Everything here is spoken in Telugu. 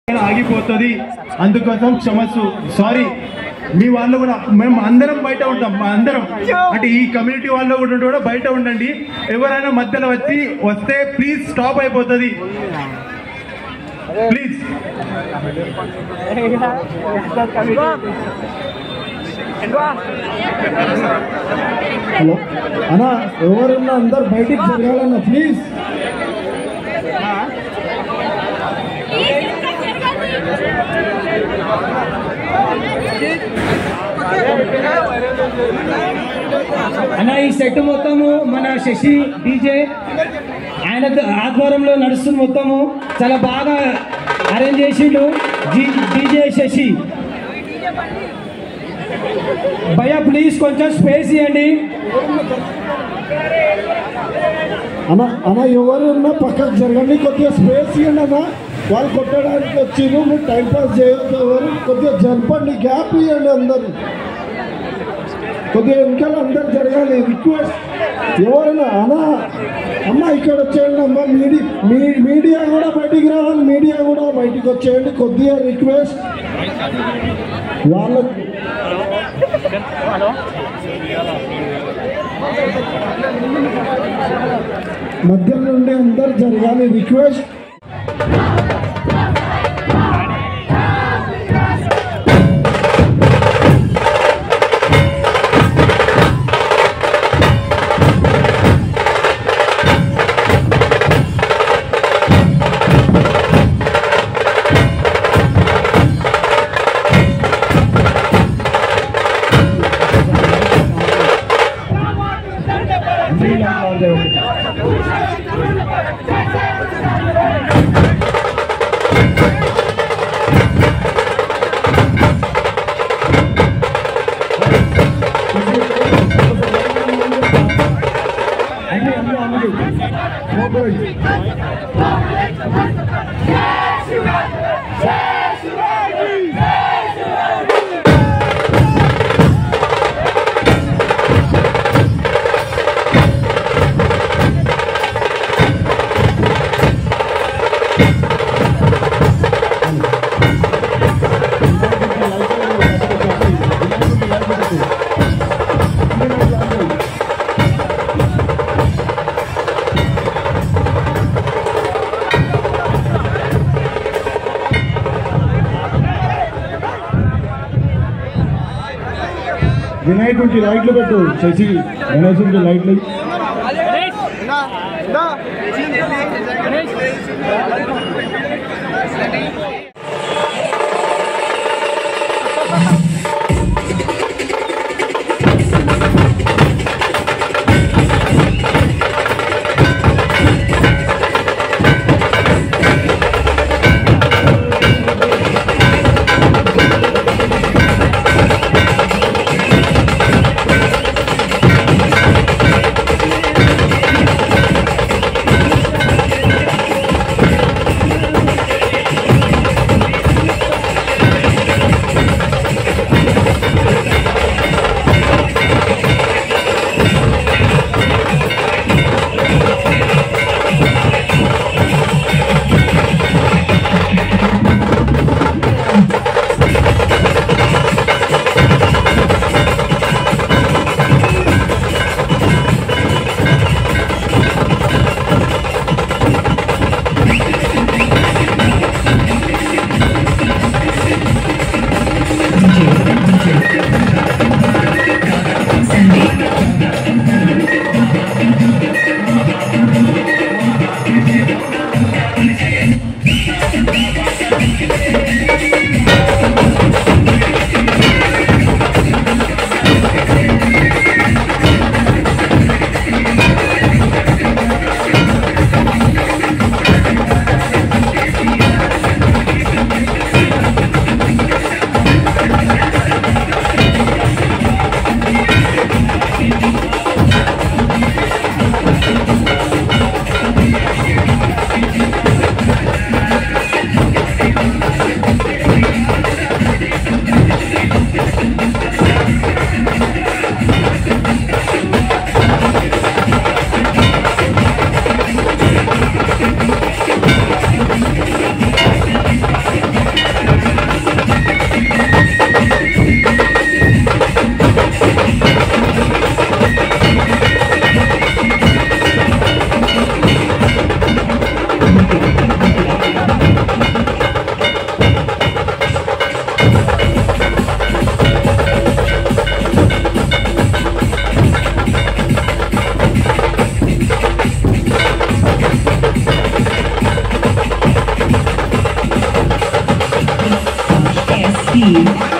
ఆగిపోతుంది అందుకోసం క్షమస్సు సారీ మీ వాళ్ళు కూడా మేము అందరం బయట ఉంటాం మా అందరం అంటే ఈ కమ్యూనిటీ వాళ్ళు కూడా ఉంటే కూడా బయట ఉండండి ఎవరైనా మధ్యలో వచ్చి వస్తే ప్లీజ్ స్టాప్ అయిపోతుంది ప్లీజ్ హలో అన్నా ఎవరున్నా అందరు బయటికి జరగాలన్నా ప్లీజ్ అన్న ఈ సెట్ మొత్తము మన శశి డీజే ఆయన ఆధ్వర్యంలో నడుస్తుంది మొత్తము చాలా బాగా అరేంజ్ చేసిండు డీజే శశి భయ్యా ప్లీజ్ కొంచెం స్పేస్ ఇవ్వండి అన్న అన్న ఎవరున్నా పక్కకు జరగండి కొద్దిగా స్పేస్ ఇవ్వండి అన్న వాళ్ళు కొట్టడానికి వచ్చిర్రు మీరు టైం పాస్ చేయొద్దు ఎవరు కొద్దిగా జరపండి గ్యాప్ ఇవ్వండి అందరు కొద్దిగా వెనకాల అందరు జరగాలి రిక్వెస్ట్ ఎవరైనా అన్న అమ్మ ఇక్కడ వచ్చేయండి అమ్మ మీడి మీ మీడియా కూడా బయటికి రావాలి మీడియా కూడా బయటికి వచ్చేయండి కొద్దిగా రిక్వెస్ట్ వాళ్ళకి మధ్య నుండి అందరు జరగాలి రిక్వెస్ట్ అన్ని అన్ని అన్ని మొబైల్ వినాయకుడికి లైట్లు పెట్టు శశి గణేశుడికి లైట్లు ఈ